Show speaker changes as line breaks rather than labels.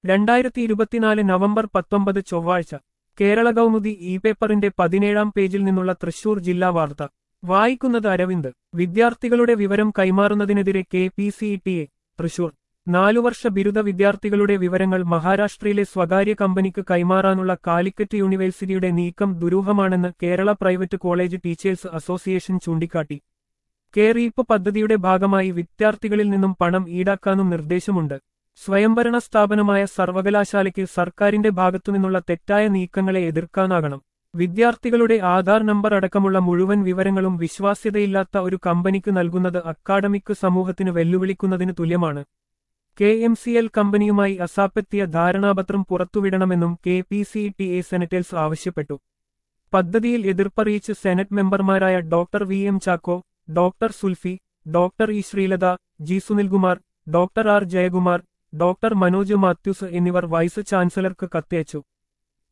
രണ്ടായിരത്തി ഇരുപത്തിനാല് നവംബർ പത്തൊമ്പത് ചൊവ്വാഴ്ച കേരള കൗമുദി ഇ പേപ്പറിന്റെ പതിനേഴാം പേജിൽ നിന്നുള്ള തൃശൂർ ജില്ലാ വാർത്ത വായിക്കുന്നത് അരവിന്ദ് വിദ്യാർത്ഥികളുടെ വിവരം കൈമാറുന്നതിനെതിരെ K P C T A Thrissur നാലുവർഷ ബിരുദ വിദ്യാർത്ഥികളുടെ വിവരങ്ങൾ മഹാരാഷ്ട്രയിലെ സ്വകാര്യ കമ്പനിക്ക് കൈമാറാനുള്ള കാലിക്കറ്റ് യൂണിവേഴ്സിറ്റിയുടെ നീക്കം ദുരൂഹമാണെന്ന് Kerala private college teachers association ചൂണ്ടിക്കാട്ടി കേറീപ്പ് പദ്ധതിയുടെ ഭാഗമായി വിദ്യാർത്ഥികളിൽ നിന്നും പണം ഈടാക്കാനും നിർദ്ദേശമുണ്ട് സ്വയംഭരണ സ്ഥാപനമായ സർവകലാശാലയ്ക്ക് സർക്കാരിന്റെ ഭാഗത്തുനിന്നുള്ള തെറ്റായ നീക്കങ്ങളെ എതിർക്കാനാകണം വിദ്യാർത്ഥികളുടെ ആധാർ നമ്പർ അടക്കമുള്ള മുഴുവൻ വിവരങ്ങളും വിശ്വാസ്യതയില്ലാത്ത ഒരു കമ്പനിക്ക് നൽകുന്നത് അക്കാഡമിക് സമൂഹത്തിന് വെല്ലുവിളിക്കുന്നതിന് തുല്യമാണ് കെ എം സി എൽ കമ്പനിയുമായി അസാപ്പെത്തിയ ധാരണാപത്രം പുറത്തുവിടണമെന്നും K P C T A senators ആവശ്യപ്പെട്ടു പദ്ധതിയിൽ എതിർപ്പറിയിച്ച് സെനറ്റ് മെമ്പർമാരായ doctor V M Chacko doctor Sulfi doctor E Sreelatha G Sunilkumar doctor R Jayakumar doctor Manoj Mathews എന്നിവർ വൈസ് ചാൻസലർക്ക് കത്തയച്ചു